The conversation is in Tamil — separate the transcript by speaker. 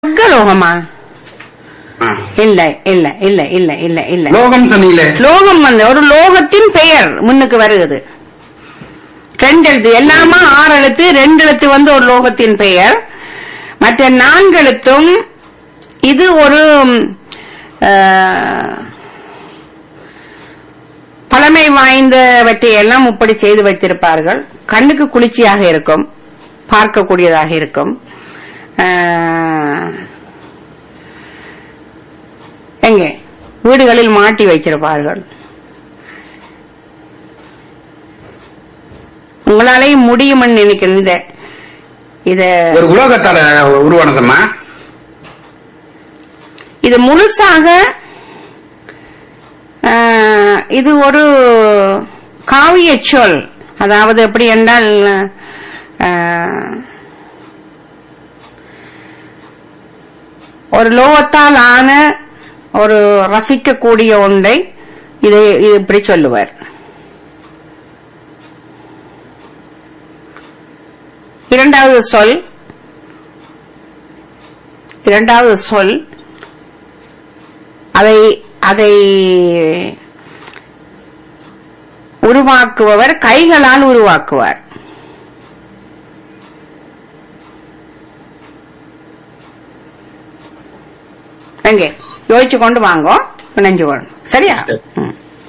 Speaker 1: சொர்க்கலோகமா
Speaker 2: ஆ.
Speaker 1: இல்ல இல்ல இல்ல இல்ல இல்ல இல்ல
Speaker 2: லோகம் சொன்னீங்களே
Speaker 1: லோகம் வந்து ஒரு லோகத்தின் பெயர் முன்னுக்கு வருகிறது ரெண்டு எழுத்து எல்லாமா ஆறு எழுத்து ரெண்டு எழுத்து வந்து ஒரு லோகத்தின் பெயர் மற்ற நான்கு எழுத்தும் இது ஒரு ம், ஆஹ், பழமை வாய்ந்தவற்றை எல்லாம் இப்படி செய்து வைத்திருப்பார்கள் கண்ணுக்கு குளிர்ச்சியாக இருக்கும் பார்க்கக்கூடியதாக இருக்கும் ஆஹ், எங்கே வீடுகளில் மாட்டி வைத்திருப்பார்கள் உங்களாலேயும் முடியும்னு நினைக்கிறேன் இந்த இத
Speaker 2: ஒரு உலோகத்தால உருவானதம்மா
Speaker 1: இது முழுசாக ஆஹ், இது ஒரு காவிய சொல் அதாவது எப்படி என்றால் ஆஹ், ஒரு லோகத்தால் ஆன ஒரு ரசிக்கக்கூடிய ஒன்றை இதை இது இப்படி சொல்லுவார் இரண்டாவது சொல் இரண்டாவது சொல் அதை அதை உருவாக்குபவர் கைகளால் உருவாக்குவார் எங்கே யோசிச்சு கொண்டு வாங்கோ பிணைஞ்சு கொள்ளணும் சரியா ம்.